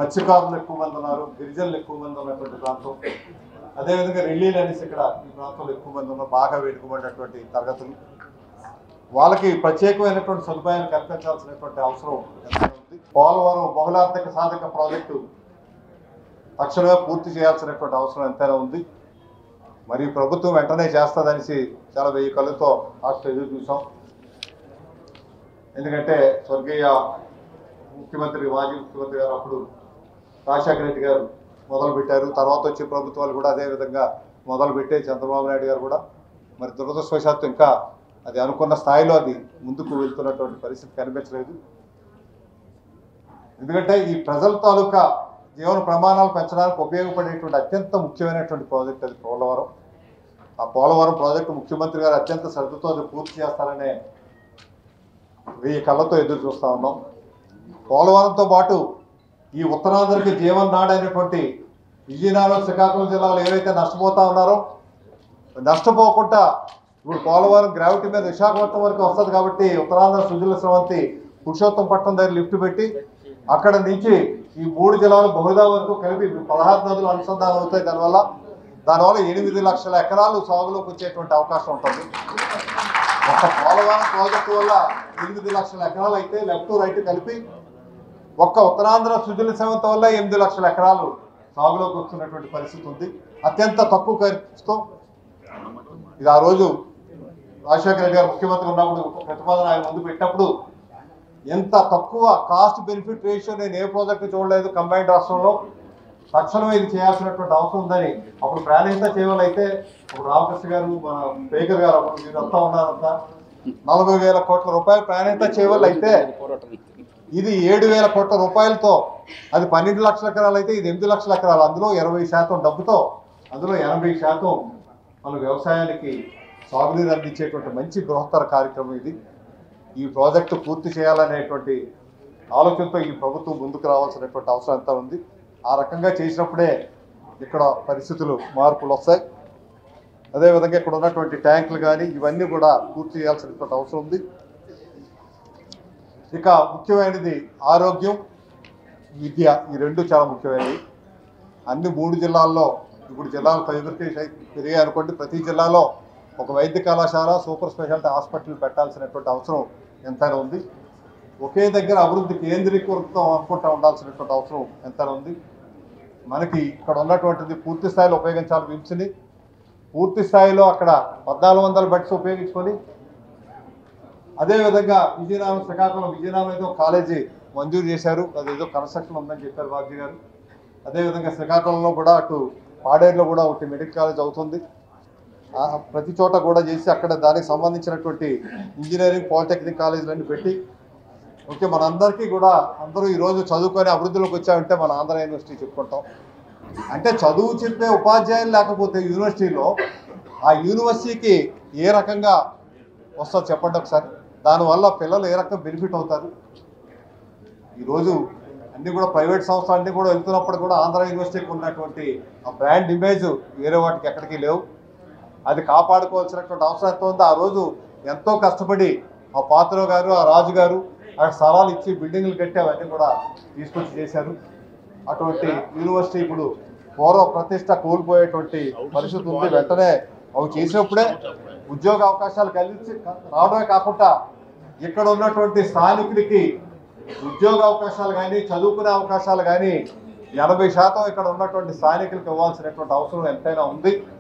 మత్స్యకారులు ఎక్కువ మంది ఉన్నారు గిరిజనులు ఎక్కువ మంది ఉన్నటువంటి ప్రాంతం అదేవిధంగా రెల్లీలు అనేసి ఇక్కడ ఈ ప్రాంతంలో ఎక్కువ మంది ఉన్నారు బాగా వేడుకోబడినటువంటి తరగతులు వాళ్ళకి ప్రత్యేకమైనటువంటి సదుపాయాలు కల్పించాల్సినటువంటి అవసరం ఎంతైనా ఉంది పోలవరం బహుళార్థక సాధక ప్రాజెక్టు తక్షణమే పూర్తి చేయాల్సినటువంటి అవసరం ఎంతైనా ఉంది మరి ప్రభుత్వం వెంటనే చేస్తుందనేసి చాలా వెయ్యి కళ్ళతో ఆశ ఎదురు చూసాం ఎందుకంటే స్వర్గీయ ముఖ్యమంత్రి మాజీ ముఖ్యమంత్రి గారు అప్పుడు రాజశేఖర రెడ్డి గారు మొదలు పెట్టారు తర్వాత వచ్చే ప్రభుత్వాలు కూడా అదే విధంగా మొదలు పెట్టే చంద్రబాబు నాయుడు గారు కూడా మరి దురదృష్టవశాత్తు ఇంకా అది అనుకున్న స్థాయిలో అది ముందుకు వెళ్తున్నటువంటి పరిస్థితి కనిపించలేదు ఎందుకంటే ఈ ప్రజల తాలూకా జీవన ప్రమాణాలు పెంచడానికి ఉపయోగపడేటువంటి అత్యంత ముఖ్యమైనటువంటి ప్రాజెక్ట్ అది పోలవరం ఆ పోలవరం ప్రాజెక్టు ముఖ్యమంత్రి గారు అత్యంత శ్రద్ధతో అది పూర్తి చేస్తారనే వెయ్యి కళ్ళతో ఎదురు చూస్తా ఉన్నాం పోలవరంతో పాటు ఈ ఉత్తరాంధ్రకి జీవన్ నాడు అయినటువంటి విజయనగరం శ్రీకాకుళం జిల్లాలో ఏవైతే నష్టపోతా ఉన్నారో నష్టపోకుండా ఇప్పుడు పోలవరం గ్రావిటీ మీద విశాఖపట్నం వరకు వస్తుంది కాబట్టి ఉత్తరాంధ్ర సుజల స్రవంతి పురుషోత్తం పట్టణం దగ్గర లిఫ్ట్ పెట్టి అక్కడ నుంచి ఈ మూడు జిల్లాలు బహుదా వరకు కలిపి పదహారు నదులు అనుసంధానం అవుతాయి దానివల్ల దానివల్ల ఎనిమిది లక్షల ఎకరాలు సాగులోకి వచ్చేటువంటి అవకాశం ఉంటుంది ఒక పోలవరం ప్రాజెక్టు వల్ల ఎనిమిది లక్షల ఎకరాలు అయితే లెఫ్ట్ రైట్ కలిపి ఒక్క ఉత్తరాంధ్ర సుజల సేవంత వల్ల ఎనిమిది లక్షల ఎకరాలు సాగులోకి వస్తున్నటువంటి పరిస్థితి ఉంది అత్యంత తక్కువ ఖర్చుతో ఇది ఆ రోజు రాజశేఖర రెడ్డి గారు ముఖ్యమంత్రి ఉన్నప్పుడు ఒక ప్రతిపాదన ఆయన ముందు పెట్టినప్పుడు ఎంత తక్కువ కాస్ట్ బెనిఫిట్ రేషియో నేను ఏ ప్రాజెక్ట్ చూడలేదు కంబైన్డ్ రాష్ట్రంలో తక్షణమే ఇది చేయాల్సినటువంటి అవసరం ఉందని అప్పుడు ప్రాణహిత చేయవాలైతే అప్పుడు రామకృష్ణ గారు మన స్పీకర్ గారు అప్పుడు మీరంతా ఉన్నారంతా నలభై వేల కోట్ల రూపాయలు ప్రాణహిత చేయవాలైతే ఇది ఏడు వేల కోట్ల రూపాయలతో అది పన్నెండు లక్షల ఎకరాలు అయితే ఇది ఎనిమిది లక్షల ఎకరాలు అందులో ఇరవై శాతం డబ్బుతో అందులో ఎనభై శాతం మన వ్యవసాయానికి సాగునీరు అందించేటువంటి మంచి బృహత్తర కార్యక్రమం ఇది ఈ ప్రాజెక్టు పూర్తి చేయాలనేటువంటి ఆలోచనతో ఈ ప్రభుత్వం ముందుకు రావాల్సినటువంటి అవసరం ఎంత ఉంది ఆ రకంగా చేసినప్పుడే ఇక్కడ పరిస్థితులు మార్పులు వస్తాయి అదేవిధంగా ఇక్కడ ఉన్నటువంటి ట్యాంకులు కానీ ఇవన్నీ కూడా పూర్తి చేయాల్సినటువంటి అవసరం ఉంది ఇక ముఖ్యమైనది ఆరోగ్యం విద్య ఈ రెండు చాలా ముఖ్యమైనవి అన్ని మూడు జిల్లాల్లో ఇప్పుడు జిల్లాలు పెరిగి పెరిగాయి అనుకోండి ప్రతి జిల్లాలో ఒక వైద్య కళాశాల సూపర్ స్పెషాలిటీ హాస్పిటల్ పెట్టాల్సినటువంటి అవసరం ఎంతైనా ఉంది ఒకే దగ్గర అభివృద్ధి కేంద్రీకృతం అనుకుంటా ఉండాల్సినటువంటి అవసరం ఎంతైనా ఉంది మనకి ఇక్కడ ఉన్నటువంటిది పూర్తి స్థాయిలో ఉపయోగించాలి విమ్స్ని పూర్తి స్థాయిలో అక్కడ పద్నాలుగు వందల బెడ్స్ ఉపయోగించుకొని అదేవిధంగా విజయనగరం శ్రీకాకుళం విజయనగరం ఏదో కాలేజీ మంజూరు చేశారు అది ఏదో కన్స్ట్రక్షన్ ఉందని చెప్పారు బాబుజీ గారు అదేవిధంగా శ్రీకాకుళంలో కూడా అటు పాడేరులో కూడా ఒకటి మెడికల్ కాలేజ్ అవుతుంది ఆ ప్రతి చోట కూడా చేసి అక్కడ దానికి సంబంధించినటువంటి ఇంజనీరింగ్ పాలిటెక్నిక్ కాలేజీలన్నీ పెట్టి ఓకే మనందరికీ కూడా అందరూ ఈరోజు చదువుకొని అభివృద్ధిలోకి వచ్చామంటే మన ఆంధ్ర యూనివర్సిటీ చెప్పుకుంటాం అంటే చదువు చెప్పే ఉపాధ్యాయులు లేకపోతే యూనివర్సిటీలో ఆ యూనివర్సిటీకి ఏ రకంగా వస్తుందో చెప్పండి ఒకసారి దానివల్ల పిల్లలు ఏ రకంగా బెనిఫిట్ అవుతారు ఈరోజు అన్ని కూడా ప్రైవేట్ సంస్థలు అన్ని కూడా వెళ్తున్నప్పుడు కూడా ఆంధ్ర యూనివర్సిటీకి ఉన్నటువంటి ఆ బ్రాండ్ ఇమేజ్ వేరే వాటికి ఎక్కడికి లేవు అది కాపాడుకోవాల్సినటువంటి అవసరం ఎంత ఉందో ఆ రోజు ఎంతో కష్టపడి ఆ పాత్ర గారు ఆ రాజు గారు అక్కడ స్థలాలు ఇచ్చి బిల్డింగ్లు కట్టి అవన్నీ కూడా తీసుకొచ్చి చేశారు అటువంటి యూనివర్సిటీ ఇప్పుడు పూర్వ ప్రతిష్ట కోల్పోయేటువంటి పరిస్థితి ఉంది వెంటనే అవి చేసినప్పుడే ఉద్యోగ అవకాశాలు కలిసి రావడమే కాకుండా ఇక్కడ ఉన్నటువంటి స్థానికులకి ఉద్యోగ అవకాశాలు కానీ చదువుకునే అవకాశాలు కానీ ఎనభై శాతం ఇక్కడ ఉన్నటువంటి స్థానికులకు ఇవ్వాల్సినటువంటి అవసరం ఎంతైనా ఉంది